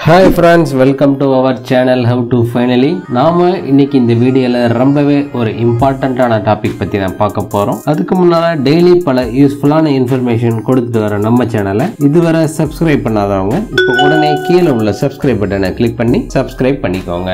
hi friends welcome to our channel how to finally நாம இன்னைக்கு இந்த வீடியோவில் ரொம்பவே ஒரு இம்பார்ட்டண்ட்டான டாபிக் பற்றி தான் பார்க்க போகிறோம் அதுக்கு முன்னால் டெய்லி பல யூஸ்ஃபுல்லான இன்ஃபர்மேஷன் கொடுத்துட்டு வர நம்ம சேனலை இதுவரை சப்ஸ்கிரைப் பண்ணாதவங்க இப்போ உடனே கீழே உள்ள சப்ஸ்கிரைப் பட்டனை கிளிக் பண்ணி சப்ஸ்கிரைப் பண்ணிக்கோங்க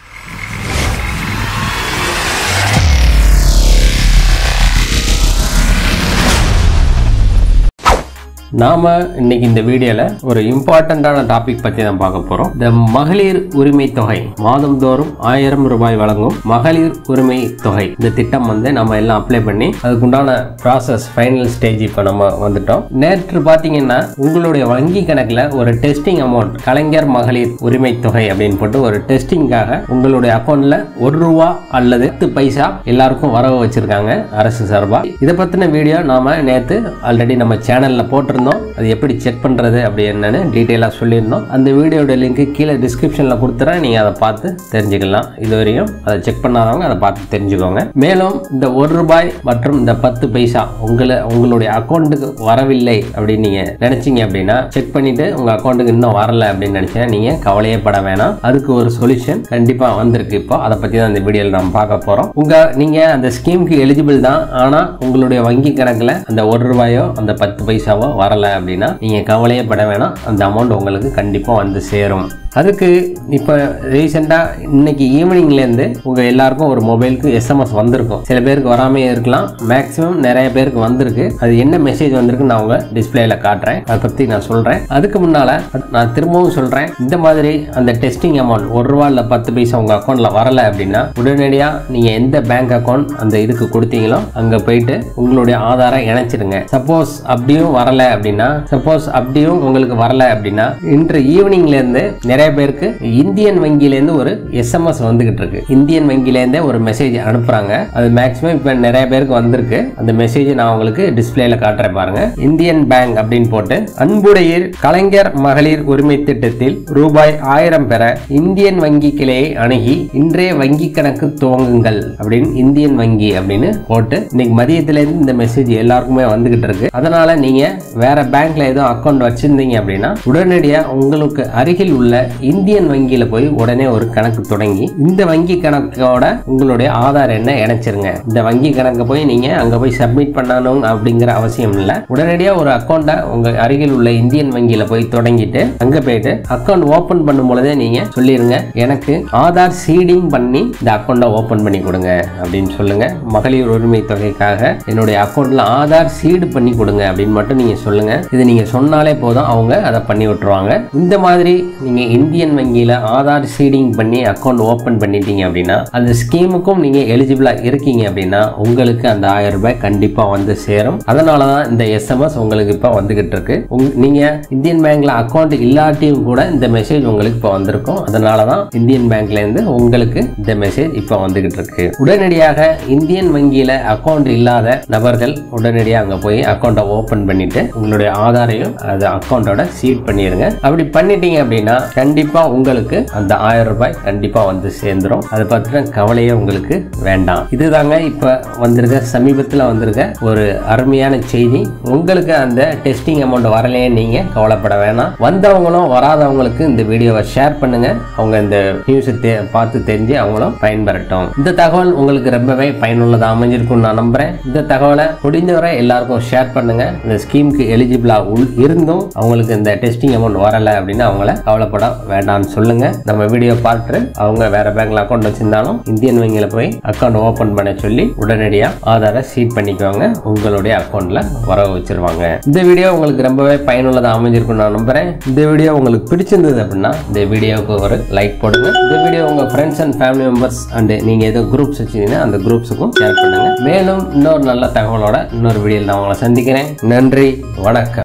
நாம இன்னைக்கு இந்த வீடியோல ஒரு இம்பார்ட்டண்ட்டான டாபிக் பத்தி தான் பார்க்க போறோம் இந்த மகளிர் உரிமை தொகை மாதந்தோறும் ஆயிரம் ரூபாய் வழங்கும் மகளிர் உரிமை தொகை இந்த திட்டம் வந்து நம்ம எல்லாம் அப்ளை பண்ணி அதுக்குண்டான ப்ராசஸ் ஃபைனல் ஸ்டேஜ் இப்போ நம்ம வந்துட்டோம் நேற்று பார்த்தீங்கன்னா உங்களுடைய வங்கி கணக்குல ஒரு டெஸ்டிங் அமௌண்ட் கலைஞர் மகளிர் உரிமை தொகை அப்படின்னு போட்டு ஒரு டெஸ்டிங்காக உங்களுடைய அக்கௌண்ட்ல ஒரு ரூபா அல்லது பத்து பைசா எல்லாருக்கும் வரவு வச்சிருக்காங்க அரசு சார்பா இதை பத்தின வீடியோ நாம நேத்து ஆல்ரெடி நம்ம சேனல்ல போட்டிருந்தோம் அது எப்படி செக் பண்றது அப்படி என்னன்னு டீட்டெயிலாக சொல்லியிருந்தோம் அந்த வீடியோட லிங்க் கீழே டிஸ்கிரிப்ஷன்ல கொடுத்துறேன் நீங்க அதை பார்த்து தெரிஞ்சுக்கலாம் இதுவரையும் அதை செக் பண்ணாதவங்க அதை பார்த்து தெரிஞ்சுக்கோங்க மேலும் இந்த ஒரு ரூபாய் மற்றும் இந்த பத்து பைசா உங்களை உங்களுடைய அக்கௌண்ட்டுக்கு வரவில்லை அப்படின்னு நீங்க நினைச்சீங்க அப்படின்னா செக் பண்ணிட்டு உங்க அக்கௌண்ட்டுக்கு இன்னும் வரல அப்படின்னு நினைச்சா நீங்க கவலையே பட வேணாம் அதுக்கு ஒரு சொல்யூஷன் கண்டிப்பா வந்திருக்கு இப்போ அதை பத்தி தான் இந்த வீடியோவில் நம்ம பார்க்க போறோம் உங்க நீங்க அந்த ஸ்கீமுக்கு எலிஜிபிள் தான் ஆனா உங்களுடைய வங்கி கணக்குல அந்த ஒரு ரூபாயோ அந்த பத்து பைசாவோ வரல அப்படின்னா நீங்க கவலையே பட வேணாம் அந்த அமௌண்ட் உங்களுக்கு கண்டிப்பா வந்து சேரும் அதுக்கு இப்போ ரீசெண்டாக இன்னைக்கு ஈவினிங்லேருந்து உங்கள் எல்லாருக்கும் ஒரு மொபைலுக்கு எஸ்எம்எஸ் வந்திருக்கும் சில பேருக்கு வராமே இருக்கலாம் மேக்ஸிமம் நிறைய பேருக்கு வந்திருக்கு அது என்ன மெசேஜ் வந்திருக்கு நான் உங்கள் டிஸ்பிளேல காட்டுறேன் அதை பற்றி நான் சொல்கிறேன் அதுக்கு முன்னால் நான் திரும்பவும் சொல்கிறேன் இந்த மாதிரி அந்த டெஸ்டிங் அமௌண்ட் ஒரு ரூபா இல்லை பத்து பைசா உங்கள் அக்கௌண்ட்டில் வரல அப்படின்னா உடனடியாக நீங்கள் எந்த பேங்க் அக்கௌண்ட் அந்த இதுக்கு கொடுத்தீங்களோ அங்கே போயிட்டு உங்களுடைய ஆதாரை இணைச்சிடுங்க சப்போஸ் அப்படியும் வரல அப்படின்னா சப்போஸ் அப்படியும் உங்களுக்கு வரல அப்படின்னா இன்று ஈவினிங்லேருந்து நிறைய பேருக்கு இந்தியன் வங்கியிலேருந்து ஒரு எஸ்எம்எஸ் வந்துகிட்டு இருக்கு இந்தியன் வங்கியிலேருந்தே ஒரு மெசேஜ் அனுப்புறாங்க அது மேக்ஸிமம் இப்போ நிறைய பேருக்கு வந்திருக்கு அந்த மெசேஜ் நான் உங்களுக்கு டிஸ்பிளேல காட்டுறேன் பாருங்க இந்தியன் பேங்க் அப்படின்னு போட்டு அன்புடையீர் கலைஞர் மகளிர் உரிமை திட்டத்தில் ரூபாய் ஆயிரம் பெற இந்தியன் வங்கி கிளையை அணுகி இன்றைய வங்கி கணக்கு துவங்குங்கள் அப்படின்னு இந்தியன் வங்கி அப்படின்னு போட்டு இன்னைக்கு மதியத்திலேருந்து இந்த மெசேஜ் எல்லாருக்குமே வந்துகிட்டு இருக்கு அதனால நீங்க வேற பேங்க்ல எதுவும் அக்கௌண்ட் வச்சிருந்தீங்க அப்படின்னா உடனடியா உங்களுக்கு அருகில் உள்ள இந்தியன் வங்கியில போய் உடனே ஒரு கணக்கு தொடங்கி இந்த வங்கி கணக்கோட உங்களுடைய ஆதார் எண்ணை இணைச்சிருங்க இந்த வங்கி கணக்கு போய் நீங்க அங்க போய் சப்மிட் பண்ணணும் அப்படிங்கிற அவசியம் இல்லை உடனடியா ஒரு அக்கௌண்ட்டை உங்க அருகில் உள்ள இந்தியன் வங்கியில போய் தொடங்கிட்டு அங்க போயிட்டு அக்கௌண்ட் ஓபன் பண்ணும் பொழுதே நீங்க சொல்லிருங்க எனக்கு ஆதார் சீடிங் பண்ணி இந்த அக்கௌண்ட்டை ஓபன் பண்ணி கொடுங்க அப்படின்னு சொல்லுங்க மகளிர் உரிமை தொகைக்காக என்னுடைய அக்கௌண்ட்ல ஆதார் சீடு பண்ணி கொடுங்க அப்படின்னு மட்டும் நீங்க சொல்லுங்க இது நீங்க சொன்னாலே போதும் அவங்க அதை பண்ணி விட்டுருவாங்க இந்த மாதிரி நீங்க இந்தியன் வங்கியில ஆதார் சீடிங் பண்ணி அக்கௌண்ட் ஓபன் பண்ணிட்டீங்க அப்படின்னா அந்த ஸ்கீமுக்கும் நீங்க எலிஜிபிளா இருக்கீங்க அப்படின்னா உங்களுக்கு அந்த ஆயிரம் ரூபாய் கண்டிப்பா வந்து சேரும் அதனால தான் இந்த எஸ்எம்எஸ் உங்களுக்கு இப்போ வந்துகிட்டு இருக்கு உங்க- நீங்க இந்தியன் பேங்க்ல அக்கௌண்ட் இல்லாட்டியும் கூட இந்த மெசேஜ் உங்களுக்கு இப்போ வந்திருக்கும் அதனால தான் இந்தியன் பேங்க்ல இருந்து உங்களுக்கு இந்த மெசேஜ் இப்போ வந்துகிட்டு இருக்கு உடனடியாக இந்தியன் வங்கியில அக்கௌண்ட் இல்லாத நபர்கள் உடனடியாக அங்க போய் அக்கௌண்ட்டை ஓபன் பண்ணிட்டு உங்களுடைய ஆதாரையும் அது அக்கௌண்ட்டோட சீட் பண்ணிருங்க அப்படி பண்ணிட்டீங்க அப்படின்னா கண்டிப்பா உங்களுக்கு அந்த ஆயிரம் ரூபாய் கண்டிப்பா வந்து சேர்ந்துரும் அதை பத்தின கவலையே உங்களுக்கு வேண்டாம் இதுதாங்க இப்ப வந்திருக்க சமீபத்தில் வந்திருக்க ஒரு அருமையான செய்தி உங்களுக்கு அந்த டெஸ்டிங் அமௌண்ட் வரலையே நீங்க கவலைப்பட வேணாம் வந்தவங்களும் வராதவங்களுக்கு இந்த வீடியோவை ஷேர் பண்ணுங்க அவங்க இந்த நியூஸை பார்த்து தெரிஞ்சு அவங்களும் பயன்பெறட்டும் இந்த தகவல் உங்களுக்கு ரொம்பவே பயனுள்ளதாக அமைஞ்சிருக்கும் நான் நம்புறேன் இந்த தகவலை முடிந்தவரை எல்லாருக்கும் ஷேர் பண்ணுங்க இந்த ஸ்கீமுக்கு எலிஜிபிளா உள் இருந்தும் அவங்களுக்கு இந்த டெஸ்டிங் அமௌண்ட் வரல அப்படின்னு அவங்கள கவலைப்பட வேண்டாம்னு சொல்லுங்க நம்ம வீடியோ பார்த்து அவங்க வேற பேங்க்ல அக்கௌண்ட் வச்சிருந்தாலும் இந்தியன் வங்கியில போய் அக்கௌண்ட் ஓபன் பண்ண சொல்லி உடனடியா ஆதாரை சீட் பண்ணிக்கோங்க உங்களுடைய அக்கௌண்ட்ல வரவு வச்சிருவாங்க இந்த வீடியோ உங்களுக்கு ரொம்பவே பயனுள்ளதாக அமைஞ்சிருக்கும் நான் நம்புறேன் இந்த வீடியோ உங்களுக்கு பிடிச்சிருந்தது அப்படின்னா இந்த வீடியோவுக்கு ஒரு லைக் போடுங்க இந்த வீடியோ உங்க friends and family members and நீங்க ஏதோ குரூப்ஸ் வச்சீங்கன்னா அந்த குரூப்ஸுக்கும் ஷேர் பண்ணுங்க மேலும் இன்னொரு நல்ல தகவலோட இன்னொரு வீடியோவில் நான் உங்களை சந்திக்கிறேன் நன்றி வணக்கம்